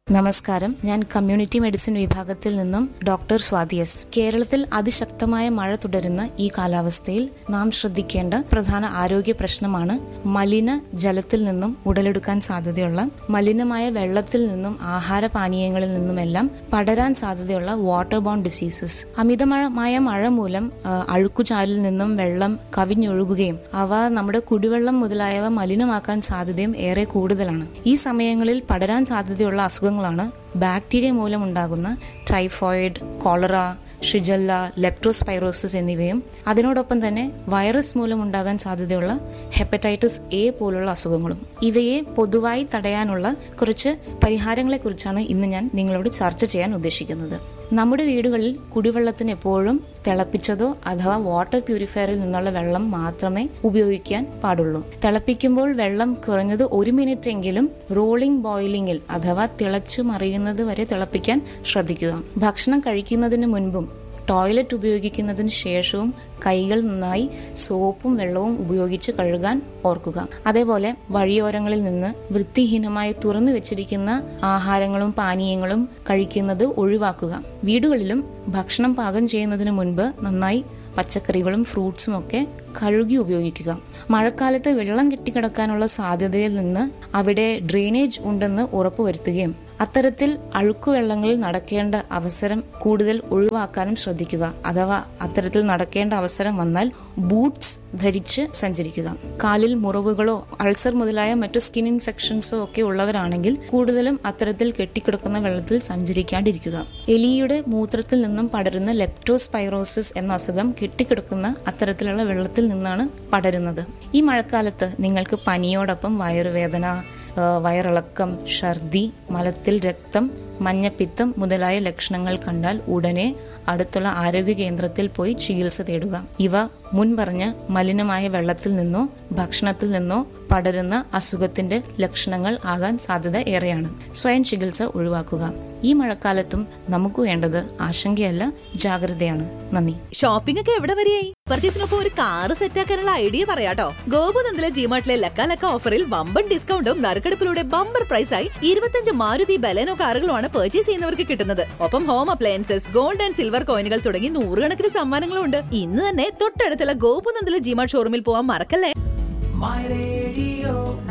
നമസ്കാരം ഞാൻ community medicine വിഭാഗത്തിൽ നിന്നും ഡോക്ടർ സ്വാതി എസ് കേരളത്തിൽ അതിശക്തമായ മഴ തുടരുന്ന ഈ കാലാവസ്ഥയിൽ നാം ശ്രദ്ധിക്കേണ്ട പ്രധാന ആരോഗ്യ പ്രശ്നമാണ് മലിന ജലത്തിൽ നിന്നും ഉടലെടുക്കാൻ സാധ്യതയുള്ള മലിനമായ വെള്ളത്തിൽ നിന്നും ആഹാരപാനീയങ്ങളിൽ നിന്നുമെല്ലാം പടരാൻ സാധ്യതയുള്ള വാട്ടർ ബോൺ ഡിസീസസ് അമിതമായ മഴ മൂലം ആ, അഴുക്കുചാലിൽ നിന്നും വെള്ളം കവിഞ്ഞൊഴുകുകയും അവ നമ്മുടെ കുടിവെള്ളം മുതലായവ മലിനമാക്കാൻ സാധ്യതയും ഏറെ കൂടുതലാണ് ഈ സമയങ്ങളിൽ പടരാൻ സാധ്യതയുള്ള അസുഖങ്ങളാണ് ബാക്ടീരിയ മൂലമുണ്ടാകുന്ന ടൈഫോയിഡ് കോളറ ഷിജല്ല ലെപ്റ്റോസ്പൈറോസിസ് എന്നിവയും അതിനോടൊപ്പം തന്നെ വൈറസ് മൂലമുണ്ടാകാൻ സാധ്യതയുള്ള ഹെപ്പറ്റൈറ്റിസ് എ പോലുള്ള അസുഖങ്ങളും ഇവയെ പൊതുവായി തടയാനുള്ള കുറച്ച് പരിഹാരങ്ങളെക്കുറിച്ചാണ് ഇന്ന് ഞാൻ നിങ്ങളോട് ചർച്ച ചെയ്യാൻ ഉദ്ദേശിക്കുന്നത് നമ്മുടെ വീടുകളിൽ കുടിവെള്ളത്തിന് എപ്പോഴും തിളപ്പിച്ചതോ അഥവാ വാട്ടർ പ്യൂരിഫയറിൽ നിന്നുള്ള വെള്ളം മാത്രമേ ഉപയോഗിക്കാൻ പാടുള്ളൂ തിളപ്പിക്കുമ്പോൾ വെള്ളം കുറഞ്ഞത് ഒരു മിനിറ്റ് എങ്കിലും റോളിംഗ് ബോയിലിംഗിൽ അഥവാ തിളച്ചു മറിയുന്നത് വരെ തിളപ്പിക്കാൻ ശ്രദ്ധിക്കുക ഭക്ഷണം കഴിക്കുന്നതിന് മുൻപും ടോയ്ലറ്റ് ഉപയോഗിക്കുന്നതിന് ശേഷവും കൈകൾ നന്നായി സോപ്പും വെള്ളവും ഉപയോഗിച്ച് കഴുകാൻ ഓർക്കുക അതേപോലെ വഴിയോരങ്ങളിൽ നിന്ന് വൃത്തിഹീനമായി തുറന്നു വെച്ചിരിക്കുന്ന ആഹാരങ്ങളും പാനീയങ്ങളും കഴിക്കുന്നത് ഒഴിവാക്കുക വീടുകളിലും ഭക്ഷണം പാകം ചെയ്യുന്നതിന് മുൻപ് നന്നായി പച്ചക്കറികളും ഫ്രൂട്ട്സും ഒക്കെ കഴുകി ഉപയോഗിക്കുക മഴക്കാലത്ത് വെള്ളം കെട്ടിക്കിടക്കാനുള്ള സാധ്യതയിൽ നിന്ന് അവിടെ ഡ്രെയിനേജ് ഉണ്ടെന്ന് ഉറപ്പുവരുത്തുകയും അത്തരത്തിൽ അഴുക്കുവെള്ളങ്ങളിൽ നടക്കേണ്ട അവസരം കൂടുതൽ ഒഴിവാക്കാനും ശ്രദ്ധിക്കുക അഥവാ അത്തരത്തിൽ നടക്കേണ്ട അവസരം വന്നാൽ ബൂട്ട്സ് ധരിച്ച് സഞ്ചരിക്കുക കാലിൽ മുറിവുകളോ അൾസർ മുതലായ മറ്റു സ്കിൻ ഇൻഫെക്ഷൻസോ ഒക്കെ ഉള്ളവരാണെങ്കിൽ കൂടുതലും അത്തരത്തിൽ കെട്ടിക്കിടക്കുന്ന വെള്ളത്തിൽ സഞ്ചരിക്കാണ്ടിരിക്കുക എലിയുടെ മൂത്രത്തിൽ നിന്നും പടരുന്ന ലെപ്റ്റോസ്പൈറോസിസ് എന്ന അസുഖം കെട്ടിക്കിടക്കുന്ന അത്തരത്തിലുള്ള വെള്ളത്തിൽ നിന്നാണ് പടരുന്നത് ഈ മഴക്കാലത്ത് നിങ്ങൾക്ക് പനിയോടൊപ്പം വയറുവേദന ആ, വയറിളക്കം ഛർദി മലത്തിൽ രക്തം മഞ്ഞപ്പിത്തം മുതലായ ലക്ഷണങ്ങൾ കണ്ടാൽ ഉടനെ അടുത്തുള്ള ആരോഗ്യ കേന്ദ്രത്തിൽ പോയി ചികിത്സ തേടുക ഇവ മുൻപറഞ്ഞ മലിനമായ വെള്ളത്തിൽ നിന്നോ ഭക്ഷണത്തിൽ നിന്നോ പടരുന്ന അസുഖത്തിന്റെ ലക്ഷണങ്ങൾ ആകാൻ സാധ്യത ഏറെയാണ് സ്വയം ചികിത്സ ഒഴിവാക്കുക ഈ മഴക്കാലത്തും നമുക്ക് വേണ്ടത് ആശങ്കയല്ല ജാഗ്രതയാണ് നന്ദി ഷോപ്പിംഗ് ഒക്കെ എവിടെ വരെയായി പർച്ചേസിനൊപ്പം ഒരു കാറ് സെറ്റാക്കാനുള്ള ഐഡിയ പറയാട്ടോ ഗോപുനന്ദിലെ ജിമാർട്ടിലെ ലക്ക ലക്ക ഓഫറിൽ വമ്പൻ ഡിസ്കൗണ്ടും നറുക്കെടുപ്പിലൂടെ ബമ്പർ പ്രൈസായി ഇരുപത്തഞ്ച് മാരുതി ബലേനോ കാറുകളുമാണ് പർച്ചേസ് ചെയ്യുന്നവർക്ക് കിട്ടുന്നത് ഒപ്പം home appliances gold and silver കോയിനുകൾ തുടങ്ങി നൂറുകണക്കിന് സമ്മാനങ്ങളും ഉണ്ട് ഇന്ന് തന്നെ തൊട്ടടുത്തുള്ള ഗോപുനന്ദിലെ ജിമാർട്ട് ഷോറൂമിൽ പോവാൻ മറക്കല്ലേ My radio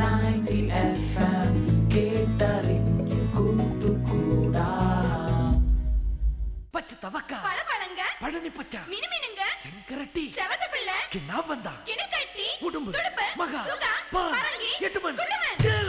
90 FM കേട്ടറിഞ്ഞു കൂട്ടുകൂടാ പച്ച തവക്ക പഴപഴങ്ക പഴനിപ്പച്ച മിനുമിനുങ്ക ചെങ്കരട്ടി செவந்தபிள்ளை കിണ്ണാമ്പന്ത கிணக்கட்டி ഉടുമ്പ് துடுப்பு മക சுகா പാ பரங்கி എട്ടുമൺ குண்டுமன்